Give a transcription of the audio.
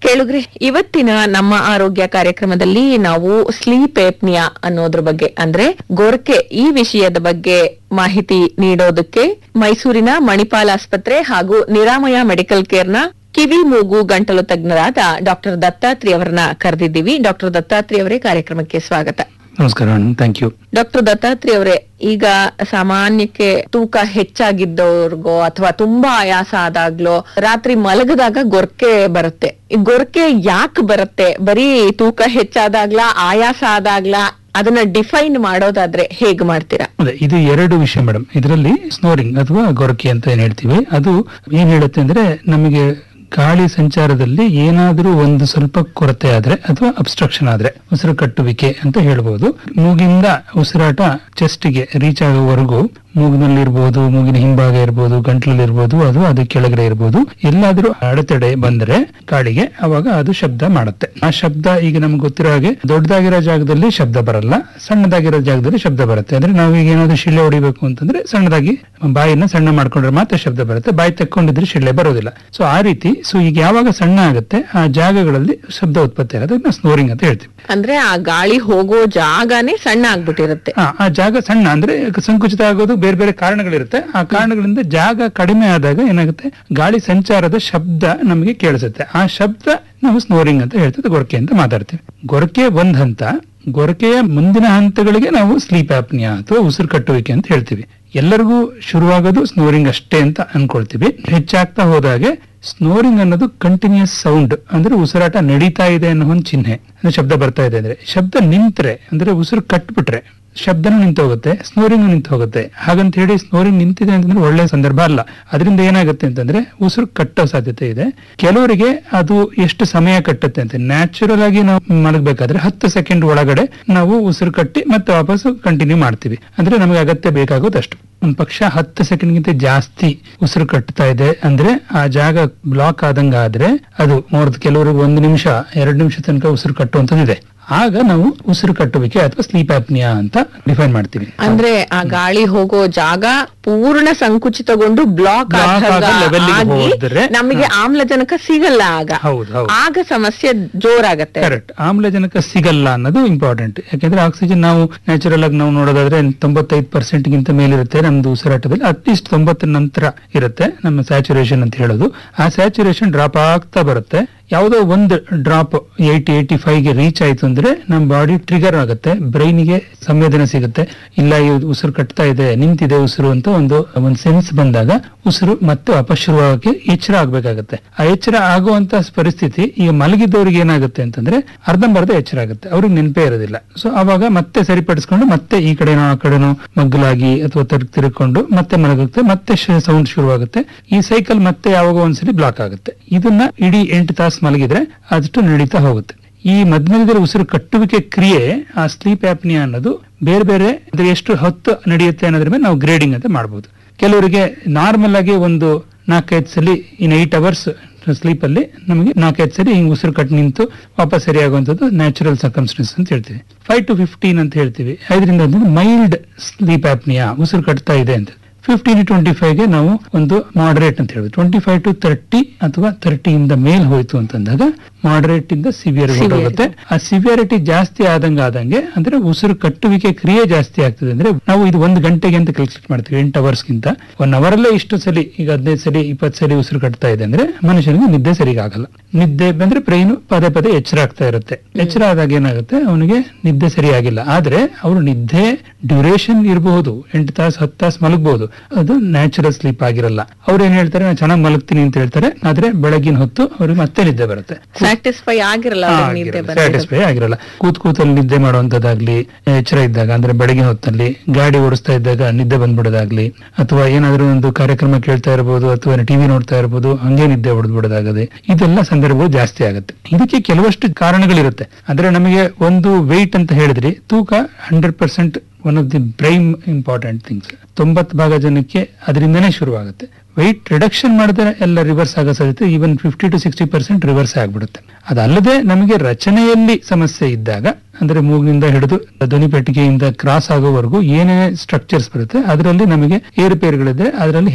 ಕೇಳುಗ್ರೆ ಇವತ್ತಿನ ನಮ್ಮ ಆರೋಗ್ಯ ಕಾರ್ಯಕ್ರಮದಲ್ಲಿ ನಾವು ಸ್ಲೀಪ್ ಏಪ್ನಿಯಾ ಅನ್ನೋದ್ರ ಬಗ್ಗೆ ಅಂದ್ರೆ ಗೊರಕೆ ಈ ವಿಷಯದ ಬಗ್ಗೆ ಮಾಹಿತಿ ನೀಡೋದಕ್ಕೆ ಮೈಸೂರಿನ ಮಣಿಪಾಲ್ ಆಸ್ಪತ್ರೆ ಹಾಗೂ ನಿರಾಮಯ ಮೆಡಿಕಲ್ ಕೇರ್ನ ಕಿವಿ ಮೂಗು ಗಂಟಲು ತಜ್ಞರಾದ ಡಾಕ್ಟರ್ ದತ್ತಾತ್ರಿ ಅವರನ್ನ ಕರೆದಿದ್ದೀವಿ ಡಾಕ್ಟರ್ ದತ್ತಾತ್ರಿ ಅವರೇ ಕಾರ್ಯಕ್ರಮಕ್ಕೆ ಸ್ವಾಗತ ನಮಸ್ಕಾರ ಥ್ಯಾಂಕ್ ಯು ಡಾಕ್ಟರ್ ದತ್ತಾತ್ರಿ ಅವರೇ ಈಗ ಸಾಮಾನ್ಯಕ್ಕೆ ತೂಕ ಹೆಚ್ಚಾಗಿದ್ದವ್ರಿಗೋ ಅಥವಾ ತುಂಬಾ ಆಯಾಸ ಆದಾಗ್ಲೋ ರಾತ್ರಿ ಮಲಗದಾಗ ಗೊರ್ಕೆ ಬರುತ್ತೆ ಈ ಗೊರ್ಕೆ ಯಾಕೆ ಬರುತ್ತೆ ಬರೀ ತೂಕ ಹೆಚ್ಚಾದಾಗ್ಲಾ ಆಯಾಸ ಆದಾಗ್ಲಾ ಅದನ್ನ ಡಿಫೈನ್ ಮಾಡೋದಾದ್ರೆ ಹೇಗ್ ಮಾಡ್ತೀರಾ ಅದೇ ಇದು ಎರಡು ವಿಷಯ ಮೇಡಮ್ ಇದರಲ್ಲಿ ಸ್ನೋರಿಂಗ್ ಅಥವಾ ಗೊರಕೆ ಅಂತ ಏನ್ ಹೇಳ್ತೀವಿ ಅದು ಏನ್ ಹೇಳುತ್ತೆ ಅಂದ್ರೆ ನಮಗೆ ಗಾಳಿ ಸಂಚಾರದಲ್ಲಿ ಏನಾದ್ರೂ ಒಂದು ಸ್ವಲ್ಪ ಕೊರತೆ ಆದ್ರೆ ಅಥವಾ ಅಬ್ಸ್ಟ್ರಕ್ಷನ್ ಆದ್ರೆ ಉಸಿರು ಕಟ್ಟುವಿಕೆ ಅಂತ ಹೇಳ್ಬೋದು ಮೂಗಿಂದ ಉಸಿರಾಟ ಚೆಸ್ಟ್ಗೆ ರೀಚ್ ಆಗೋವರೆಗೂ ಮೂಗಿನಲ್ಲಿರ್ಬೋದು ಮೂಗಿನ ಹಿಂಭಾಗ ಇರ್ಬೋದು ಗಂಟ್ಲಲ್ಲಿರ್ಬೋದು ಅದು ಅದು ಕೆಳಗಡೆ ಇರ್ಬೋದು ಎಲ್ಲಾದ್ರೂ ಅಡೆತಡೆ ಬಂದ್ರೆ ಗಾಳಿಗೆ ಅವಾಗ ಅದು ಶಬ್ದ ಮಾಡುತ್ತೆ ಆ ಶಬ್ದ ಈಗ ನಮ್ಗೆ ಗೊತ್ತಿರೋ ಹಾಗೆ ದೊಡ್ಡದಾಗಿರೋ ಜಾಗದಲ್ಲಿ ಶಬ್ದ ಬರಲ್ಲ ಸಣ್ಣದಾಗಿರೋ ಜಾಗದಲ್ಲಿ ಶಬ್ದ ಬರುತ್ತೆ ಅಂದ್ರೆ ನಾವು ಈಗ ಏನಾದ್ರು ಶಿಳ್ಳೆ ಹೊಡಿಬೇಕು ಅಂತಂದ್ರೆ ಸಣ್ಣದಾಗಿ ಬಾಯಿನ ಸಣ್ಣ ಮಾಡ್ಕೊಂಡ್ರೆ ಮಾತ್ರ ಶಬ್ದ ಬರುತ್ತೆ ಬಾಯಿ ತಕ್ಕೊಂಡಿದ್ರೆ ಶಿಳ್ಳೆ ಬರೋದಿಲ್ಲ ಸೊ ಆ ರೀತಿ ಸೊ ಈಗ ಯಾವಾಗ ಸಣ್ಣ ಆಗುತ್ತೆ ಆ ಜಾಗಗಳಲ್ಲಿ ಶಬ್ದ ಉತ್ಪತ್ತಿ ಆಗುತ್ತೆ ಅದನ್ನ ಸ್ನೋರಿಂಗ್ ಅಂತ ಹೇಳ್ತೀವಿ ಅಂದ್ರೆ ಆ ಗಾಳಿ ಹೋಗೋ ಜಾಗನೇ ಸಣ್ಣ ಆಗ್ಬಿಟ್ಟಿರುತ್ತೆ ಆ, ಆ ಜಾಗ ಸಣ್ಣ ಅಂದ್ರೆ ಸಂಕುಚಿತ ಆಗೋದು ಬೇರೆ ಬೇರೆ ಕಾರಣಗಳಿರುತ್ತೆ ಆ ಕಾರಣಗಳಿಂದ ಜಾಗ ಕಡಿಮೆ ಆದಾಗ ಏನಾಗುತ್ತೆ ಗಾಳಿ ಸಂಚಾರದ ಶಬ್ದ ನಮಗೆ ಕೇಳಿಸುತ್ತೆ ಆ ಶಬ್ದ ನಾವು ಸ್ನೋರಿಂಗ್ ಅಂತ ಹೇಳ್ತೀವಿ ಗೊರಕೆ ಅಂತ ಮಾತಾಡ್ತೀವಿ ಗೊರಕೆ ಒಂದ್ ಹಂತ ಗೊರಕೆಯ ಮುಂದಿನ ಹಂತಗಳಿಗೆ ನಾವು ಸ್ಲೀಪ್ ಆಪ್ನಿಯಾ ಅಥವಾ ಉಸಿರು ಕಟ್ಟುವಿಕೆ ಅಂತ ಹೇಳ್ತೀವಿ ಎಲ್ಲರಿಗೂ ಶುರುವಾಗೋದು ಸ್ನೋರಿಂಗ್ ಅಷ್ಟೇ ಅಂತ ಅನ್ಕೊಳ್ತೀವಿ ಹೆಚ್ಚಾಗ್ತಾ ಹೋದಾಗೆ ಸ್ನೋರಿಂಗ್ ಅನ್ನೋದು ಕಂಟಿನ್ಯೂಸ್ ಸೌಂಡ್ ಅಂದ್ರೆ ಉಸಿರಾಟ ನಡೀತಾ ಇದೆ ಅನ್ನೋ ಒಂದು ಚಿಹ್ನೆ ಅಂದ್ರೆ ಶಬ್ದ ಬರ್ತಾ ಇದೆ ಅಂದ್ರೆ ಶಬ್ದ ನಿಂತ್ರೆ ಅಂದ್ರೆ ಉಸಿರು ಕಟ್ಬಿಟ್ರೆ ಶಬ್ದನೂ ನಿಂತು ಹೋಗುತ್ತೆ ಸ್ನೋರಿಂಗ್ ನಿಂತು ಹೋಗುತ್ತೆ ಹಾಗಂತ ಹೇಳಿ ಸ್ನೋರಿಂಗ್ ನಿಂತಿದೆ ಅಂತಂದ್ರೆ ಒಳ್ಳೆ ಸಂದರ್ಭ ಅಲ್ಲ ಅದರಿಂದ ಏನಾಗುತ್ತೆ ಅಂತಂದ್ರೆ ಉಸಿರು ಕಟ್ಟೋ ಸಾಧ್ಯತೆ ಇದೆ ಕೆಲವರಿಗೆ ಅದು ಎಷ್ಟು ಸಮಯ ಕಟ್ಟುತ್ತೆ ಅಂತ ನ್ಯಾಚುರಲ್ ಆಗಿ ನಾವು ಮಲಗಬೇಕಾದ್ರೆ ಹತ್ತು ಸೆಕೆಂಡ್ ಒಳಗಡೆ ನಾವು ಉಸಿರು ಕಟ್ಟಿ ಮತ್ತೆ ವಾಪಸ್ ಕಂಟಿನ್ಯೂ ಮಾಡ್ತೀವಿ ಅಂದ್ರೆ ನಮಗೆ ಅಗತ್ಯ ಬೇಕಾಗೋದು ಅಷ್ಟು ಒಂದ್ ಪಕ್ಷ ಹತ್ತು ಸೆಕೆಂಡ್ ಗಿಂತ ಜಾಸ್ತಿ ಉಸಿರು ಕಟ್ತಾ ಇದೆ ಅಂದ್ರೆ ಆ ಜಾಗ ಬ್ಲಾಕ್ ಆದಂಗ ಆದ್ರೆ ಅದು ನೋಡಿದ ಕೆಲವರಿಗೆ ಒಂದು ನಿಮಿಷ ಎರಡು ನಿಮಿಷ ತನಕ ಉಸಿರು ಕಟ್ಟುವಂತದಿದೆ ಆಗ ನಾವು ಉಸಿರು ಕಟ್ಟುವಿಕೆ ಅಥವಾ ಸ್ಲೀಪ್ ಆಪ್ನಿಯಾ ಅಂತ ಡಿಫೈನ್ ಮಾಡ್ತೀವಿ ಅಂದ್ರೆ ಆ ಗಾಳಿ ಹೋಗೋ ಜಾಗ ಪೂರ್ಣ ಸಂಕುಚಿತಗೊಂಡು ಬ್ಲಾಕ್ Block ಆದ level ಗೆ ಆಗಿ ಹೋದ್ರೆ, ನಮಗೆ ಆಮ್ಲಜನಕ ಸಿಗಲ್ಲ ಆಗ ಹೌದು ಹೌದು ಆಗ ಸಮಸ್ಯೆ ಜೋರಾಗತ್ತೆ ಕರೆಕ್ಟ್ ಆಮ್ಲಜನಕ ಸಿಗಲ್ಲ ಅನ್ನೋದು ಇಂಪಾರ್ಟೆಂಟ್ ಯಾಕಂದ್ರೆ ಆಕ್ಸಿಜನ್ ನಾವು ನ್ಯಾಚುರಲ್ ಆಗಿ ನಾವು ನೋಡೋದಾದ್ರೆ ತೊಂಬತ್ತೈದು ಪರ್ಸೆಂಟ್ ಗಿಂತ ಮೇಲಿರುತ್ತೆ ನಮ್ದು ಉಸಿರಾಟದಲ್ಲಿ ಅಟ್ಲೀಸ್ಟ್ ತೊಂಬತ್ತರ ನಂತರ ಇರುತ್ತೆ ನಮ್ಮ ಸ್ಯಾಚುರೇಷನ್ ಅಂತ ಹೇಳೋದು ಆ ಸ್ಯಾಚುರೇಷನ್ ಡ್ರಾಪ್ ಆಗ್ತಾ ಬರುತ್ತೆ ಯಾವುದೋ ಒಂದು ಡ್ರಾಪ್ ಏಯ್ಟಿ ಏಯ್ಟಿ ಫೈವ್ ಗೆ ರೀಚ್ ಆಯ್ತು ಅಂದ್ರೆ ನಮ್ಮ ಬಾಡಿ ಟ್ರಿಗರ್ ಆಗುತ್ತೆ ಬ್ರೈನಿಗೆ ಸಂವೇದನೆ ಸಿಗುತ್ತೆ ಇಲ್ಲ ಇದು ಉಸಿರು ಕಟ್ತಾ ಇದೆ ನಿಂತಿದೆ ಉಸಿರು ಅಂತ ಒಂದು ಒಂದು ಸೆನ್ಸ್ ಬಂದಾಗ ಉಸಿರು ಮತ್ತೆ ವಾಪಸ್ ಶುರುವಾಗಿ ಎಚ್ಚರ ಆಗ್ಬೇಕಾಗತ್ತೆ ಆ ಎಚ್ಚರ ಆಗುವಂತ ಪರಿಸ್ಥಿತಿ ಈಗ ಮಲಗಿದ್ದವ್ರಿಗೆ ಏನಾಗುತ್ತೆ ಅಂತಂದ್ರೆ ಅರ್ಧಂಬರ್ಧ ಎಚ್ಚರ ಆಗುತ್ತೆ ಅವ್ರಿಗೆ ನೆನಪೇ ಇರೋದಿಲ್ಲ ಸೊ ಅವಾಗ ಮತ್ತೆ ಸರಿಪಡಿಸ್ಕೊಂಡು ಮತ್ತೆ ಈ ಕಡೆನೋ ಆ ಕಡೆನೋ ಮಗ್ಗಲಾಗಿ ಅಥವಾ ತಿರುಗ್ ತಿರುಕೊಂಡು ಮತ್ತೆ ಮಲಗುತ್ತೆ ಮತ್ತೆ ಸೌಂಡ್ ಶುರುವಾಗುತ್ತೆ ಈ ಸೈಕಲ್ ಮತ್ತೆ ಯಾವಾಗ ಒಂದ್ಸಲಿ ಬ್ಲಾಕ್ ಆಗುತ್ತೆ ಇದನ್ನ ಇಡೀ ಎಂಟು ತಾಸು ಮಲಗಿದ್ರೆ ಅಷ್ಟು ನಡೀತಾ ಹೋಗುತ್ತೆ ಈ ಮಧ್ಯಮಧ್ಯದಲ್ಲಿ ಉಸಿರು ಕಟ್ಟುವಿಕೆ ಕ್ರಿಯೆ ಆ ಸ್ಲೀಪ್ ಆಪ್ನಿಯಾ ಅನ್ನೋದು ಬೇರೆ ಬೇರೆ ಅಂದ್ರೆ ಎಷ್ಟು ಹೊತ್ತು ನಡೆಯುತ್ತೆ ಅನ್ನೋದ್ರ ಮೇಲೆ ನಾವು ಗ್ರೇಡಿಂಗ್ ಅಂತ ಮಾಡಬಹುದು ಕೆಲವರಿಗೆ ನಾರ್ಮಲ್ ಆಗಿ ಒಂದು ನಾಲ್ಕೈದು ಸಲ ಇನ್ ಏಟ್ ಅವರ್ಸ್ ಸ್ಲೀಪ್ ಅಲ್ಲಿ ನಮಗೆ ನಾಲ್ಕೈದು ಸರಿ ಹಿಂಗ್ ಉಸಿರು ಕಟ್ಟು ನಿಂತು ವಾಪಸ್ ಸರಿಯಾಗುವಂಥದ್ದು ನ್ಯಾಚುರಲ್ ಸರ್ಕಮ್ಸ್ಟೆನ್ಸ್ ಅಂತ ಹೇಳ್ತೀವಿ ಫೈವ್ ಟು ಫಿಫ್ಟೀನ್ ಅಂತ ಹೇಳ್ತೀವಿ ಐದರಿಂದ ಹದಿನೈದು ಮೈಲ್ಡ್ ಸ್ಲೀಪ್ ಆಪ್ನಿಯಾ ಉಸಿರು ಕಟ್ತಾ ಇದೆ ಅಂತ ಫಿಫ್ಟೀನ್ ಟ್ವೆಂಟಿ ಫೈವ್ಗೆ ನಾವು ಒಂದು ಮಾಡರೇಟ್ ಅಂತ ಹೇಳ್ಬೋದು ಟ್ವೆಂಟಿ ಫೈವ್ ಟು ತರ್ಟಿ ಅಥವಾ ತರ್ಟಿ ಇಂದ ಮೇಲ್ ಹೋಯ್ತು ಅಂತಂದಾಗ ಮಾಡರೇಟ್ ಇಂದ ಸಿವಿಯರ್ Severe. ಹೋಗುತ್ತೆ ಆ ಸಿವಿಯಾರಿಟಿ ಜಾಸ್ತಿ ಆದಂಗ ಆದಂಗೆ ಅಂದ್ರೆ ಉಸಿರು ಕಟ್ಟುವಿಕೆ ಕ್ರಿಯೆ ಜಾಸ್ತಿ ಆಗ್ತದೆ ಅಂದ್ರೆ ನಾವು ಇದು ಒಂದು ಗಂಟೆಗೆ ಅಂತ ಕ್ಯಾಲ್ಕುಲೇಟ್ ಮಾಡ್ತೀವಿ ಎಂಟು ಅವರ್ಸ್ ಗಿಂತ ಒನ್ ಅವರ್ ಅಲ್ಲೇ ಇಷ್ಟು ಸಲಿ ಈಗ ಹದಿನೈದು ಸಲಿ ಇಪ್ಪತ್ತು ಸಲಿ ಉಸಿರು ಕಟ್ತಾ ಇದೆ ಅಂದ್ರೆ ಮನುಷ್ಯನಿಗೆ ನಿದ್ದೆ ಸರಿಗಾಗಲ್ಲ ನಿದ್ದೆ ಬಂದ್ರೆ ಬ್ರೈನ್ ಪದೇ ಪದೇ ಎಚ್ಚರ ಆಗ್ತಾ ಇರುತ್ತೆ ಎಚ್ಚರ ಆದಾಗ ಏನಾಗುತ್ತೆ ಅವನಿಗೆ ನಿದ್ದೆ ಸರಿಯಾಗಿಲ್ಲ ಆದ್ರೆ ಅವರು ನಿದ್ದೆ ಡ್ಯೂರೇಷನ್ ಇರಬಹುದು ಎಂಟು ತಾಸು ಹತ್ತು ತಾಸು ಮಲಗಬಹುದು ಅದು ನ್ಯಾಚುರಲ್ ಸ್ಲೀಪ್ ಆಗಿರಲ್ಲ ಅವ್ರು ಏನ್ ಹೇಳ್ತಾರೆ ನಾನು ಚೆನ್ನಾಗಿ ಮಲಗ್ತೀನಿ ಅಂತ ಹೇಳ್ತಾರೆ ಆದ್ರೆ ಬೆಳಗಿನ ಹೊತ್ತು ಅವ್ರಿಗೆ ಮತ್ತೆ ನಿದ್ದೆ ಬರುತ್ತೆ ಸ್ಯಾಟಿಸ್ಫೈ ಆಗಿರಲ್ಲ ಅವ್ರಿಗೆ ನಿದ್ದೆ ಬಂದಿರೋದು. ಸ್ಯಾಟಿಸ್ಫೈ ಆಗಿರಲ್ಲ ಕೂತ್ ಕೂತಲ್ಲಿ ನಿದ್ದೆ ಮಾಡುವಂತದ್ದಾಗ್ಲಿ ಎಚ್ಚರ ಇದ್ದಾಗ ಅಂದ್ರೆ ಬೆಳಗಿನ ಹೊತ್ತಲ್ಲಿ ಗಾಡಿ ಓಡಿಸ್ತಾ ಇದ್ದಾಗ ನಿದ್ದೆ ಬಂದ್ಬಿಡೋದಾಗ್ಲಿ ಅಥವಾ ಏನಾದ್ರೂ ಒಂದು ಕಾರ್ಯಕ್ರಮ ಕೇಳ್ತಾ ಇರಬಹುದು ಅಥವಾ ಟಿವಿ ನೋಡ್ತಾ ಇರಬಹುದು ಹಂಗೆ ನಿದ್ದೆ ಹೊಡೆದ್ಬಿಡೋದಾಗದೆ ಇದೆಲ್ಲ ಸಂದರ್ಭಗಳು ಜಾಸ್ತಿ ಆಗುತ್ತೆ ಇದಕ್ಕೆ ಕೆಲವಷ್ಟು ಕಾರಣಗಳಿರುತ್ತೆ ಅಂದ್ರೆ ನಮಗೆ ಒಂದು ವೆಯ್ಟ್ ಅಂತ ಹೇಳಿದ್ರಿ ತೂಕ hundred percent one of the prime important things ತೊಂಬತ್ತು ಭಾಗ ಜನಕ್ಕೆ ಅದರಿಂದನೇ ಶುರುವಾಗುತ್ತೆ ವೆಯ್ಟ್ ರಿಡಕ್ಷನ್ ಮಾಡಿದ್ರೆ ಎಲ್ಲ ರಿವರ್ಸ್ ಆಗೋ ಸಾಧ್ಯತೆ even fifty to sixty percent reverse ಆಗ್ಬಿಡುತ್ತೆ ಅದಲ್ಲದೆ ನಮಗೆ ರಚನೆಯಲ್ಲಿ ಸಮಸ್ಯೆ ಇದ್ದಾಗ ಅಂದ್ರೆ ಮೂಗಿನಿಂದ ಹಿಡಿದು ಧ್ವನಿ ಪೆಟ್ಟಿಗೆಯಿಂದ ಕ್ರಾಸ್ ಆಗೋವರೆಗೂ ಏನೇ ಸ್ಟ್ರಕ್ಚರ್ಸ್ ಬರುತ್ತೆ ಅದರಲ್ಲಿ ನಮಗೆ ಏರುಪೇರುಗಳಿದ್ರೆ ಅದರಲ್ಲಿ